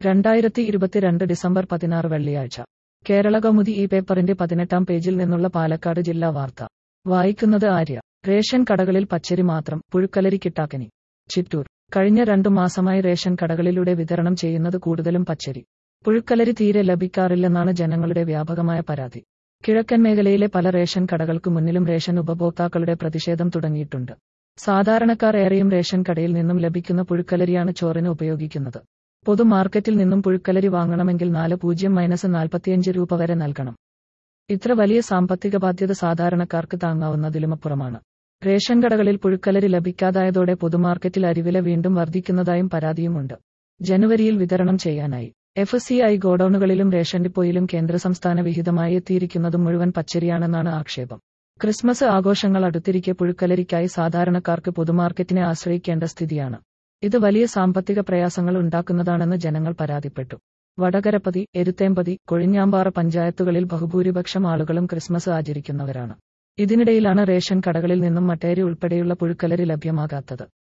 രണ്ടായിരത്തി ഇരുപത്തിരണ്ട് ഡിസംബർ പതിനാറ് വെള്ളിയാഴ്ച കേരള കൗമുദി ഈ പേപ്പറിന്റെ പതിനെട്ടാം പേജിൽ നിന്നുള്ള പാലക്കാട് ജില്ലാ വാർത്ത വായിക്കുന്നത് ആര്യ റേഷൻ കടകളിൽ പച്ചരി മാത്രം പുഴുക്കലരി കിട്ടാക്കനി ചിറ്റൂർ കഴിഞ്ഞ രണ്ടു മാസമായി റേഷൻ കടകളിലൂടെ വിതരണം ചെയ്യുന്നത് കൂടുതലും പച്ചരി പുഴുക്കലരി തീരെ ലഭിക്കാറില്ലെന്നാണ് ജനങ്ങളുടെ വ്യാപകമായ പരാതി കിഴക്കൻ മേഖലയിലെ പല റേഷൻ കടകൾക്ക് മുന്നിലും റേഷൻ ഉപഭോക്താക്കളുടെ പ്രതിഷേധം തുടങ്ങിയിട്ടുണ്ട് സാധാരണക്കാർ ഏറെയും റേഷൻ കടയിൽ നിന്നും ലഭിക്കുന്ന പുഴുക്കലരിയാണ് ചോറിന് ഉപയോഗിക്കുന്നത് പൊതു മാർക്കറ്റിൽ നിന്നും പുഴുക്കലരി വാങ്ങണമെങ്കിൽ നാല് പൂജ്യം മൈനസ് നാൽപ്പത്തിയഞ്ച് രൂപ വരെ നൽകണം ഇത്ര വലിയ സാമ്പത്തിക ബാധ്യത സാധാരണക്കാർക്ക് താങ്ങാവുന്നതിലുമപ്പുറമാണ് റേഷൻ കടകളിൽ പുഴുക്കലരി ലഭിക്കാതായതോടെ പൊതുമാർക്കറ്റിൽ അരിവില വീണ്ടും വർദ്ധിക്കുന്നതായും പരാതിയുമുണ്ട് ജനുവരിയിൽ വിതരണം ചെയ്യാനായി എഫ് സി ഐ ഗോഡൌണുകളിലും റേഷൻ ഡിപ്പോയിലും കേന്ദ്ര സംസ്ഥാന വിഹിതമായി എത്തിയിരിക്കുന്നതും മുഴുവൻ പച്ചരിയാണെന്നാണ് ആക്ഷേപം ക്രിസ്മസ് ആഘോഷങ്ങൾ അടുത്തിരിക്കെ പുഴുക്കലരിക്കായി സാധാരണക്കാർക്ക് പൊതുമാർക്കറ്റിനെ ആശ്രയിക്കേണ്ട സ്ഥിതിയാണ് ഇത് വലിയ സാമ്പത്തിക പ്രയാസങ്ങൾ ഉണ്ടാക്കുന്നതാണെന്ന് ജനങ്ങൾ പരാതിപ്പെട്ടു വടകരപ്പതി എരുത്തേമ്പതി കൊഴിഞ്ഞാമ്പാറ പഞ്ചായത്തുകളിൽ ബഹുഭൂരിപക്ഷം ആളുകളും ക്രിസ്മസ് ആചരിക്കുന്നവരാണ് ഇതിനിടയിലാണ് റേഷൻ കടകളിൽ നിന്നും മട്ടേരി ഉൾപ്പെടെയുള്ള പുഴുക്കലരി ലഭ്യമാകാത്തത്